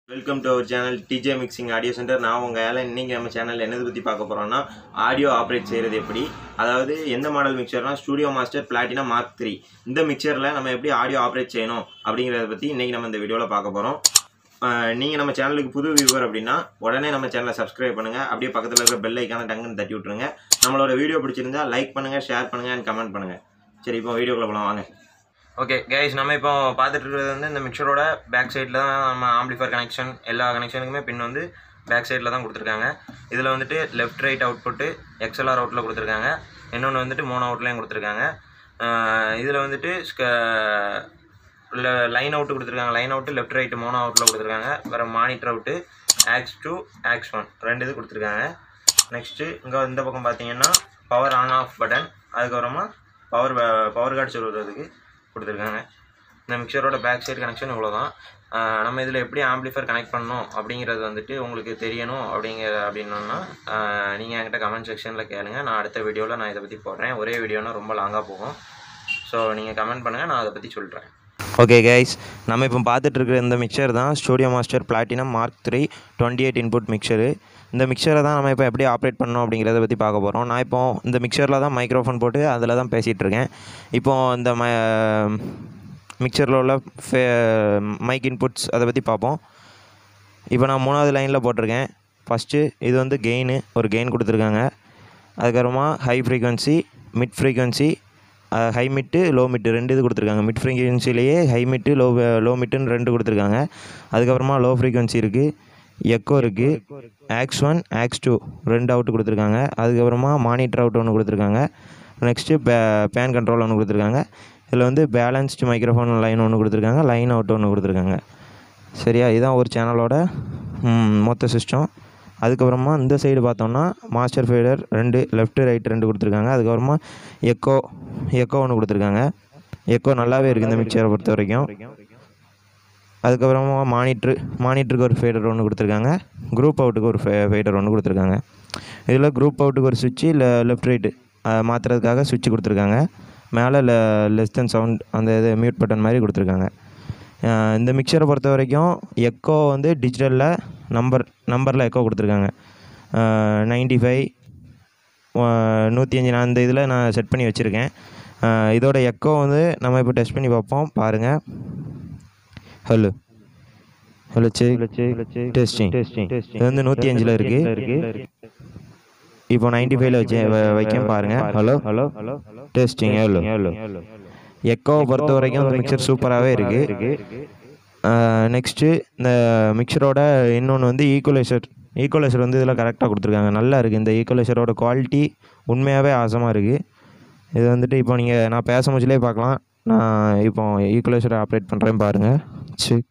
welcome to our channel DJ mixing audio centre நான் உங்கள் ஏழை இன்றைக்கி நம்ம சேனலில் என்னது பற்றி பார்க்க போகிறோம்னா ஆடியோ ஆப்ரேட் செய்கிறது எப்படி அதாவது எந்த மாடல் மிக்சர்னா ஸ்டூடியோ மாஸ்டர் பிளாட்டினா மார்க் த்ரீ இந்த மிக்சரில் நம்ம எப்படி ஆடியோ ஆப்ரேட் செய்யணும் அப்படிங்கிறத பற்றி இன்றைக்கி நம்ம இந்த வீடியோவில் பார்க்க போகிறோம் நீங்கள் நம்ம சேனலுக்கு புது வியூவர் அப்படின்னா உடனே நம்ம சேனலை சப்ஸ்கிரைப் பண்ணுங்கள் அப்படியே பக்கத்தில் இருக்கிற பெல் ஐக்கான டங்குன்னு தட்டி விட்ருங்க நம்மளோட வீடியோ பிடிச்சிருந்தா லைக் பண்ணுங்கள் ஷேர் பண்ணுங்கள் அண்ட் கமெண்ட் பண்ணுங்கள் சரி இப்போ வீடியோக்குள்ளே போகலாம் வாங்க ஓகே கைஸ் நம்ம இப்போ பார்த்துட்டு இருக்கிறது வந்து இந்த மிக்சரோட பேக் சைடில் தான் நம்ம ஆம்பிளிஃபர் கனெக்ஷன் எல்லா கனெக்ஷனுக்குமே பின் வந்து பேக் சைடில் தான் கொடுத்துருக்காங்க இதில் வந்துட்டு லெஃப்ட் ரைட் அவுட்புட்டு எக்ஸ்எல்ஆர் அவுட்டில் கொடுத்துருக்காங்க இன்னொன்று வந்துட்டு மோனோ அவுட்லேயும் கொடுத்துருக்காங்க இதில் வந்துட்டு லைன் அவுட்டு கொடுத்துருக்காங்க line out left right mono அவுட்டில் கொடுத்துருக்காங்க வேறு monitor out aux two aux one ரெண்டு இது கொடுத்துருக்காங்க நெக்ஸ்ட்டு இங்கே இந்த பக்கம் பார்த்தீங்கன்னா பவர் ஆன் ஆஃப் பட்டன் அதுக்கப்புறமா பவர் பவர் கார்டு சொல்கிறதுக்கு கொடுத்துருக்காங்க இந்த மிக்சரோட பேக் சைடு கனெக்ஷன் இவ்வளோ தான் நம்ம இதில் எப்படி ஆம்பிளிஃபர் கனெக்ட் பண்ணணும் அப்படிங்கிறது வந்துட்டு உங்களுக்கு தெரியணும் அப்படிங்கிற அப்படின்னா நீங்கள் என்கிட்ட கமெண்ட் செக்ஷனில் கேளுங்க நான் அடுத்த வீடியோவில் நான் இதை பற்றி போடுறேன் ஒரே வீடியோனா ரொம்ப லாங்காக போகும் ஸோ நீங்கள் கமெண்ட் பண்ணுங்கள் நான் அதை பற்றி சொல்கிறேன் ஓகே கைஸ் நம்ம இப்போ பார்த்துட்டு இருக்கிற இந்த மிக்சர் தான் studio master platinum mark three twenty eight input mixer இந்த மிக்சரை தான் நம்ம இப்போ எப்படி ஆப்ரேட் பண்ணணும் அப்படிங்கிறத பற்றி பார்க்க போகிறோம் நான் இப்போ இந்த மிக்சரில் தான் மைக்ரோஃபோன் போட்டு அதில் தான் பேசிகிட்டு இருக்கேன் இப்போ இந்த ம மிக்சரில் உள்ள ஃபே மைக் இன்புட்ஸ் அதை பற்றி பார்ப்போம் இப்போ நான் மூணாவது லைனில் போட்டிருக்கேன் ஃபஸ்ட்டு இது வந்து கெயின் ஒரு கெயின் கொடுத்துருக்காங்க அதுக்கப்புறமா high frequency mid frequency high mid low mid ரெண்டு இது கொடுத்துருக்காங்க மிட் ஃப்ரீக்வன்சிலேயே ஹை மிட்டு லோ லோ மிட்டுன்னு ரெண்டு கொடுத்துருக்காங்க அதுக்கப்புறமா லோ ஃப்ரீக்வன்சி இருக்குது எக்கோ இருக்குது ஆக்ஸ் ஒன் ஆக்ஸ் டூ ரெண்டு அவுட்டு கொடுத்துருக்காங்க அதுக்கப்புறமா மானிட்டர் அவுட் ஒன்று கொடுத்துருக்காங்க நெக்ஸ்ட்டு பே பேன் கண்ட்ரோல் ஒன்று கொடுத்துருக்காங்க இதில் வந்து பேலன்ஸ்டு மைக்ரோஃபோன் லைன் ஒன்று கொடுத்துருக்காங்க லைன் அவுட் ஒன்று கொடுத்துருக்காங்க சரியா இதுதான் ஒரு சேனலோட மொத்த சிஸ்டம் அதுக்கப்புறமா இந்த சைடு பார்த்தோம்னா மாஸ்டர் ஃபீடர் ரெண்டு லெஃப்ட் ரைட் ரெண்டு கொடுத்துருக்காங்க அதுக்கப்புறமா எக்கோ எக்கோ ஒன்று கொடுத்துருக்காங்க எக்கோ நல்லாவே இருக்குது இந்த மிக்சரை பொறுத்த வரைக்கும் அதுக்கப்புறமா மானிட்ரு மானிட்டருக்கு ஒரு ஃபேடர் ஒன்று கொடுத்துருக்காங்க குரூப் அவுட்டுக்கு ஒரு ஃபே ஃபேடர் ஒன்று கொடுத்துருக்காங்க இதில் குரூப் அவுட்டுக்கு ஒரு சுவிட்சு இல்லை லெஃப்ட் ரைட்டு மாற்றுறதுக்காக சுவிட்ச் கொடுத்துருக்காங்க மேலே le லெஸ் தென் சவுண்ட் அந்த இது மியூட் பட்டன் மாதிரி கொடுத்துருக்காங்க இந்த மிக்சரை பொறுத்த வரைக்கும் எக்கோ வந்து டிஜிட்டலில் நம்பர் நம்பரில் எக்கோ கொடுத்துருக்காங்க நைன்டி ஃபைவ் நூற்றி அஞ்சு நான் இந்த இதில் நான் செட் பண்ணி வச்சுருக்கேன் இதோட எக்கோ வந்து நம்ம இப்போ டெஸ்ட் பண்ணி பார்ப்போம் பாருங்கள் ஹலோ ஹலோ செக் டெஸ்டிங் இது வந்து நூற்றி அஞ்சில் இருக்குது இப்போ நைன்டி ஃபைவ்ல வச்சு வ- வைக்கேன் பாருங்கள் ஹலோ ஹலோ டெஸ்டிங் ஹலோ எக்கோவை பொறுத்த வரைக்கும் இந்த மிக்சர் சூப்பராகவே இருக்குது நெக்ஸ்ட்டு இந்த மிக்சரோட இன்னொன்று வந்து ஈக்குவலைசர் ஈக்குவலைசர் வந்து இதில் கரெக்டாக கொடுத்துருக்காங்க நல்லா இருக்குது இந்த ஈக்குவலைசரோட குவாலிட்டி உண்மையாகவே ஆசமாக இருக்குது இது வந்துட்டு இப்போ நீங்கள் நான் பேச முடிச்சலே பார்க்கலாம் நான் இப்போ ஈக்குவலைசரை ஆப்ரேட் பண்ணுறேன் பாருங்கள் check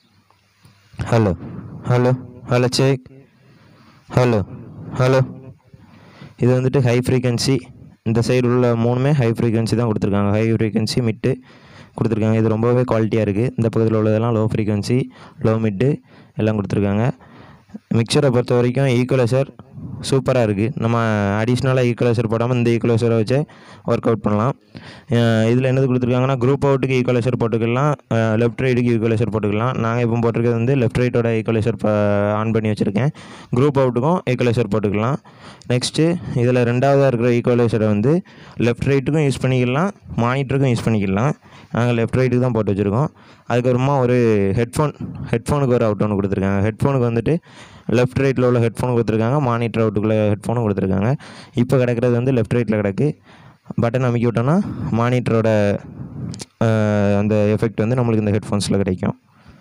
hello hello hello check hello hello இது வந்துட்டு ஹை ஃப்ரீக்வன்சி இந்த சைடு உள்ள மூணுமே ஹை ஃப்ரீக்வன்சி தான் கொடுத்துருக்காங்க ஹை ஃப்ரீக்வன்சி மிட்டு கொடுத்துருக்காங்க இது ரொம்பவே குவாலிட்டியாக இருக்குது இந்த பக்கத்தில் உள்ளதெல்லாம் லோ ஃப்ரீக்வன்சி லோ மிட்டு எல்லாம் கொடுத்துருக்காங்க மிக்சரை பொறுத்த வரைக்கும் ஈக்குவலைசர் சூப்பராக இருக்குது நம்ம அடிஷ்னலாக ஈக்குவலைசர் போடாமல் இந்த ஈக்குவலைசரை வச்சு ஒர்க் அவுட் பண்ணலாம் இதில் என்னது கொடுத்துருக்காங்கன்னா குரூப் அவுட்டுக்கு ஈக்குவலைசர் போட்டுக்கலாம் லெஃப்ட் ரைட்டுக்கு ஈக்குவலைசர் போட்டுக்கலாம் நாங்கள் இப்போ போட்டிருக்கிறது வந்து லெஃப்ட் ரைட்டோட ஈக்குவலைசர் ஆன் பண்ணி வச்சுருக்கேன் குரூப் அவுட்டுக்கும் ஈக்குவலைசர் போட்டுக்கலாம் நெக்ஸ்ட்டு இதில் ரெண்டாவதாக இருக்கிற ஈக்குவலைசரை வந்து லெஃப்ட் ரைட்டுக்கும் யூஸ் பண்ணிக்கலாம் மானிட்டருக்கும் யூஸ் பண்ணிக்கலாம் நாங்கள் லெஃப்ட் ரைட்டுக்கு தான் போட்டு வச்சுருக்கோம் அதுக்கப்புறமா ஒரு ஹெட்ஃபோன் ஹெட்ஃபோனுக்கு ஒரு அவுட் ஒன்று கொடுத்துருக்காங்க ஹெட்ஃபோனுக்கு வந்துட்டு லெஃப்ட் ரைட்டில் உள்ள ஹெட்ஃபோன் கொடுத்துருக்காங்க மானிட்டர் அவுட்டுக்குள்ளே ஹெட்ஃபோனும் கொடுத்துருக்காங்க இப்போ கிடக்கிறது வந்து லெஃப்ட் ரைட்டில் கிடக்கு பட்டன் அமைக்கி விட்டோன்னா மானிட்டரோட அந்த எஃபெக்ட் வந்து நம்மளுக்கு இந்த ஹெட்ஃபோன்ஸில் கிடைக்கும்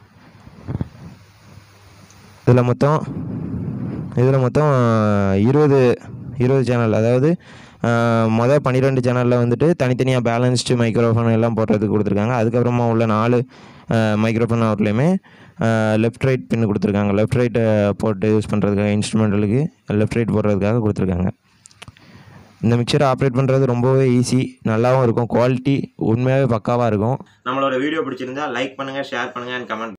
இதில் மொத்தம் இதில் மொத்தம் இருபது இருபது சேனல் அதாவது மொதல் பன்னிரெண்டு சேனலில் வந்துட்டு தனித்தனியாக பேலன்ஸ்டு மைக்ரோஃபோன் எல்லாம் போடுறதுக்கு கொடுத்துருக்காங்க அதுக்கப்புறமா உள்ள நாலு மைக்ரோஃபோன் அவுட்லேயுமே லெஃப்ட் ரைட் பின் கொடுத்துருக்காங்க லெஃப்ட் ரைட்டை போட்டு யூஸ் பண்ணுறதுக்காக இன்ஸ்ட்ருமெண்டலுக்கு லெஃப்ட் ரைட் போடுறதுக்காக கொடுத்துருக்காங்க இந்த மிக்சரை ஆப்ரேட் பண்ணுறது ரொம்பவே ஈஸி நல்லாவும் இருக்கும் குவாலிட்டி உண்மையாகவே பக்காவாக இருக்கும் நம்மளோட வீடியோ பிடிச்சிருந்தா லைக் பண்ணுங்கள் ஷேர் பண்ணுங்கள் அண்ட் கமெண்ட்